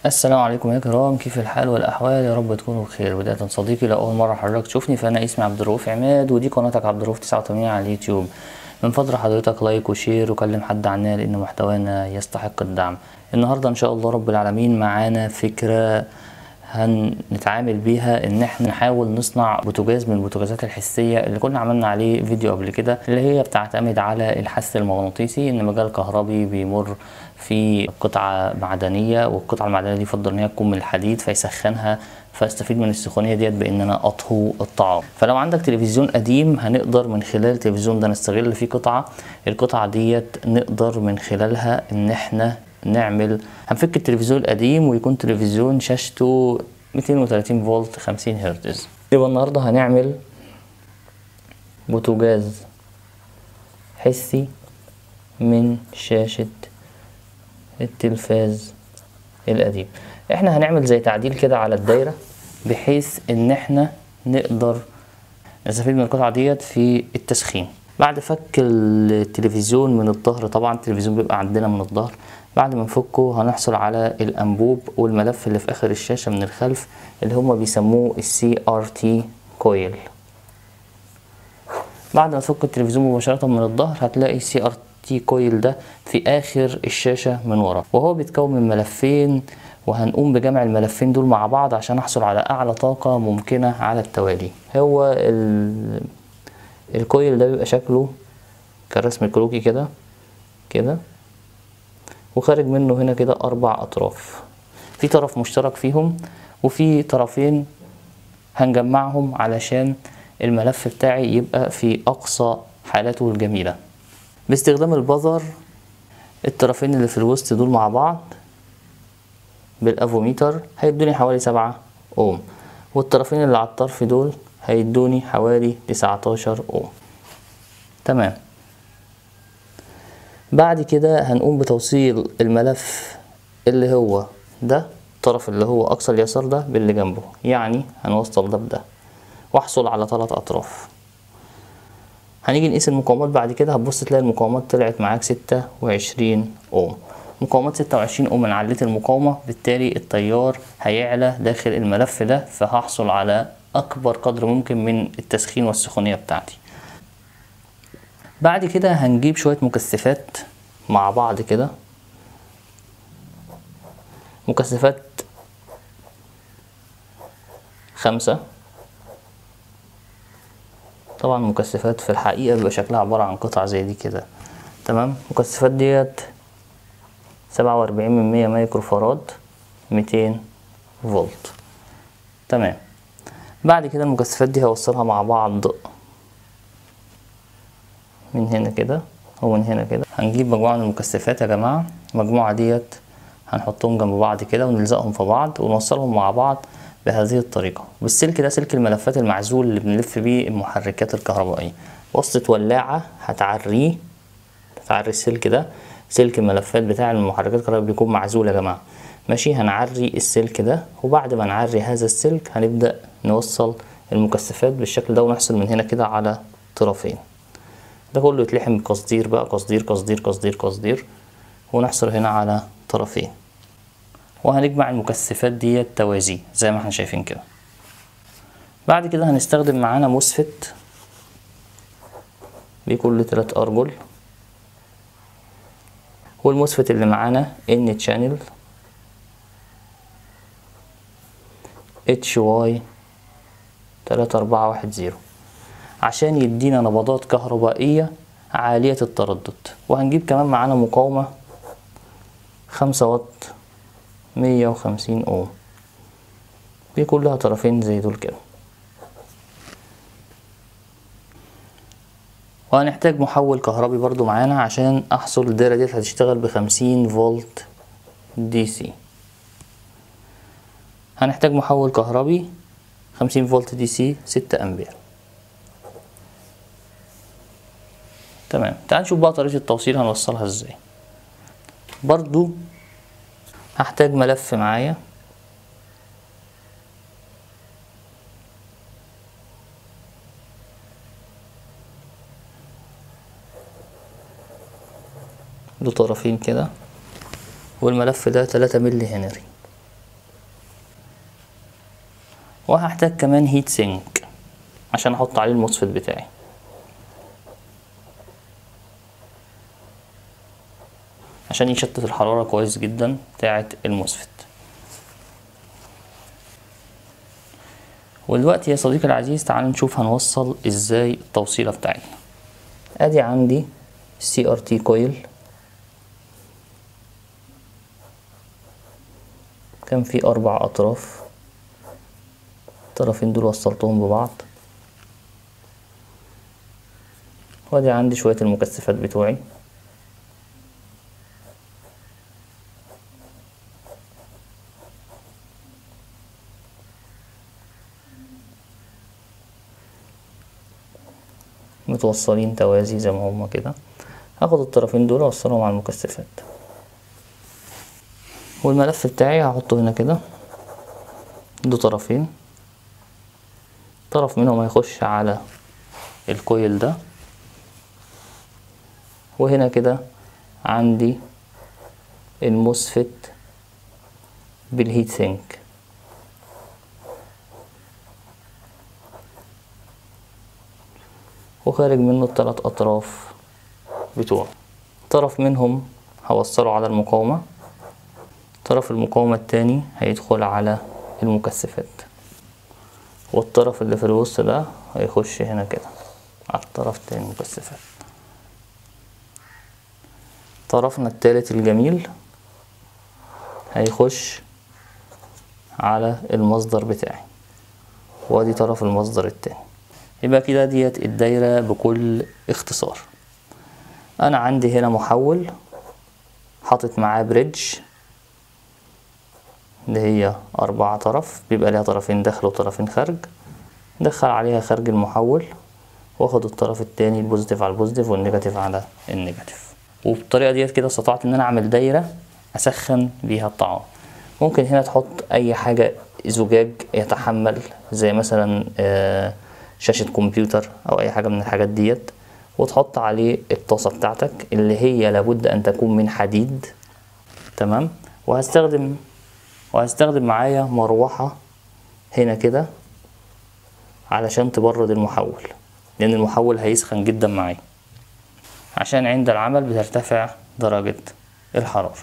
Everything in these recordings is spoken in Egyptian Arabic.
السلام عليكم يا كرام كيف الحال والأحوال يا رب تكونوا بخير بداية صديقي لو أول مرة حضرتك تشوفني فأنا اسمي عبد الرؤوف عماد ودي قناتك عبد الرؤوف 89 على اليوتيوب من فضل حضرتك لايك وشير وكلم حد عننا لأن محتوانا يستحق الدعم النهاردة إن شاء الله رب العالمين معانا فكرة هنتعامل بيها ان احنا نحاول نصنع بوتاجاز من البوتاجازات الحسيه اللي كنا عملنا عليه فيديو قبل كده اللي هي بتعتمد على الحث المغناطيسي ان مجال كهربي بيمر في قطعه معدنيه والقطعه المعدنيه دي يفضل ان هي تكون من الحديد فيسخنها فاستفيد من السخونيه ديت بان انا اطهو الطعام فلو عندك تلفزيون قديم هنقدر من خلال التلفزيون ده نستغل فيه قطعه القطعه ديت نقدر من خلالها ان احنا نعمل هنفك التلفزيون القديم ويكون تلفزيون شاشته 230 فولت 50 هرتز يبقى النهارده هنعمل بوتاجاز حسي من شاشة التلفاز القديم احنا هنعمل زي تعديل كده على الدايرة بحيث ان احنا نقدر نستفيد من القطعة ديت في التسخين بعد فك التلفزيون من الظهر طبعا التلفزيون بيبقى عندنا من الظهر بعد ما نفكه هنحصل على الانبوب والملف اللي في اخر الشاشه من الخلف اللي هما بيسموه السي ار تي كويل بعد ما تفك التلفزيون مباشره من الظهر هتلاقي السي ار تي كويل ده في اخر الشاشه من ورا وهو بيتكون من ملفين وهنقوم بجمع الملفين دول مع بعض عشان احصل على اعلى طاقه ممكنه على التوالي هو ال... الكويل ده بيبقى شكله كرسم كروكي كده كده وخارج منه هنا كده أربع أطراف في طرف مشترك فيهم وفي طرفين هنجمعهم علشان الملف بتاعي يبقى في أقصى حالاته الجميلة باستخدام البذر الطرفين اللي في الوسط دول مع بعض بالافوميتر هيدوني حوالي سبعة اوم والطرفين اللي على الطرف دول هيدوني حوالي تسعتاشر اوم تمام بعد كده هنقوم بتوصيل الملف اللي هو ده الطرف اللي هو اقصى اليسار ده باللي جنبه يعني هنوصل ده بده واحصل على ثلاث اطراف هنيجي نقيس المقاومات بعد كده هتبص تلاقي المقاومات طلعت معاك ستة وعشرين اوم مقاومات ستة وعشرين اوم انا عليت المقاومة بالتالي التيار هيعلى داخل الملف ده فهحصل على اكبر قدر ممكن من التسخين والسخونية بتاعتي بعد كده هنجيب شوية مكثفات مع بعض كده مكثفات خمسة طبعا مكثفات في الحقيقة بيبقى شكلها عبارة عن قطع زي دي كده تمام المكثفات ديت سبعة وأربعين من مية مايكرو فاراد ميتين فولت تمام بعد كده المكثفات دي هوصلها مع بعض من هنا كده ومن هنا كده هنجيب مجموعة من المكثفات يا جماعة المجموعة ديت هنحطهم جنب بعض كده ونلزقهم في بعض ونوصلهم مع بعض بهذه الطريقة والسلك ده سلك الملفات المعزول اللي بنلف بيه المحركات الكهربائية وصلة ولاعة هتعريه هتعري السلك ده سلك الملفات بتاع المحركات الكهربائية بيكون معزول يا جماعة ماشي هنعري السلك ده وبعد ما نعري هذا السلك هنبدأ نوصل المكثفات بالشكل ده ونحصل من هنا كده على طرفين ده كله يتلحم بقصدير بقى قصدير قصدير قصدير قصدير ونحصر هنا على طرفين وهنجمع المكثفات ديت توازي زي ما احنا شايفين كده بعد كده هنستخدم معانا مسفت بكل تلات ارجل والمسفت اللي معانا ان تشانل اتش واي تلاتة أربعة واحد زيرو عشان يدينا نبضات كهربائية عالية التردد وهنجيب كمان معانا مقاومة خمسة واط مية وخمسين اوم دي كلها طرفين زي دول كده وهنحتاج محول كهربي برضو معانا عشان احصل الدايرة ديت هتشتغل بخمسين فولت دي سي هنحتاج محول كهربي خمسين فولت دي سي ستة امبير تمام تعال نشوف بقى طريقة التوصيل هنوصلها ازاي برضو هحتاج ملف معايا له طرفين كده والملف ده تلاتة ملي هنري وهحتاج كمان هيت سينك عشان احط عليه الموسفيت بتاعي عشان يشتت الحرارة كويس جدا بتاعة الموسفيت ودلوقتي يا صديقي العزيز تعال نشوف هنوصل ازاي التوصيلة بتاعتنا ادي عندي سي ار تي كويل كان في اربع اطراف الطرفين دول وصلتهم ببعض وادي عندي شوية المكثفات بتوعي متوصلين توازي زي ما هما كده هاخد الطرفين دول اوصلهم على المكثفات والملف بتاعي هحطه هنا كده له طرفين طرف منهم هيخش على الكويل ده وهنا كده عندي الموسفت بالهيت سينك وخارج منه التلات أطراف بتوعه طرف منهم هوصله على المقاومة طرف المقاومة التاني هيدخل على المكثفات والطرف اللي في الوسط ده هيخش هنا كده على الطرف التاني المكثفات طرفنا التالت الجميل هيخش على المصدر بتاعي وادي طرف المصدر التاني يبقى كده ديت الدايرة بكل اختصار انا عندي هنا محول حاطط معاه بريدج اللي هي أربعة طرف بيبقى ليها طرفين داخل وطرفين خارج دخل عليها خارج المحول واخد الطرف التاني البوزيتيف على البوزيتيف والنيجاتيف على النيجاتيف وبالطريقة ديت كده استطعت ان انا اعمل دايرة اسخن بيها الطعام ممكن هنا تحط اي حاجة زجاج يتحمل زي مثلا آه شاشة كمبيوتر أو أي حاجة من الحاجات ديت وتحط عليه الطاسة بتاعتك اللي هي لابد أن تكون من حديد تمام وهستخدم وهستخدم معايا مروحة هنا كده علشان تبرد المحول لأن المحول هيسخن جدا معايا عشان عند العمل بترتفع درجة الحرارة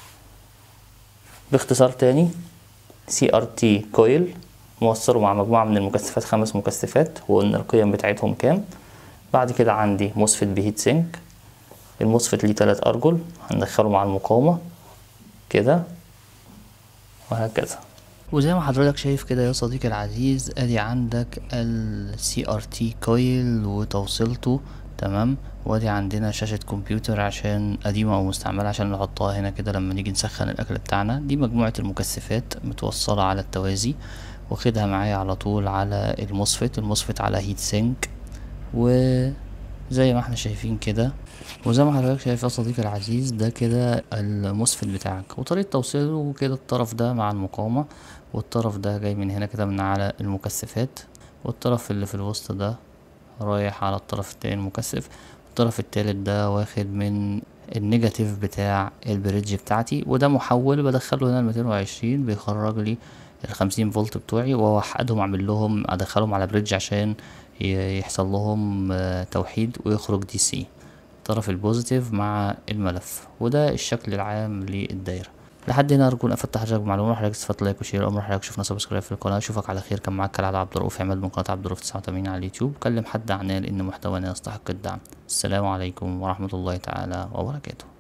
باختصار تاني سي ار تي كويل موصله مع مجموعة من المكثفات خمس مكثفات وقلنا القيم بتاعتهم كام بعد كده عندي موسفت بهيت سينك الموسفت ليه تلات أرجل هندخله مع المقاومة كده وهكذا وزي ما حضرتك شايف كده يا صديقي العزيز ادي عندك ال CRT كويل وتوصيلته تمام وادي عندنا شاشة كمبيوتر عشان قديمة او مستعملة عشان نحطها هنا كده لما نيجي نسخن الاكل بتاعنا دي مجموعة المكثفات متوصلة على التوازي واخدها معايا على طول على الموسفت الموسفت على هيت سينك وزي ما احنا شايفين كده وزي ما حضرتك شايف يا صديقي العزيز ده كده الموسفت بتاعك وطريقة توصيله كده الطرف ده مع المقاومة والطرف ده جاي من هنا كده من على المكثفات والطرف اللي في الوسط ده رايح على الطرف التاني المكثف الطرف التالت ده واخد من النيجاتيف بتاع البريدج بتاعتي وده محول بدخله هنا الميتين وعشرين بيخرج لي الخمسين فولت بتوعي واوحدهم اعمل لهم ادخلهم على بريدج عشان يحصل لهم توحيد ويخرج دي سي الطرف البوزيتيف مع الملف وده الشكل العام للدايره لحد هنا ارجو ان افدت حضرتك بمعلومه حضرتك استفدت لايك وشير امر حضرتك شوفنا سبسكرايب في القناه اشوفك على خير كان معاك كالعاده عبد الرؤوف عماد من قناه عبد الرؤوف 89 على اليوتيوب كلم حد عننا لان محتوانا يستحق الدعم السلام عليكم ورحمه الله تعالى وبركاته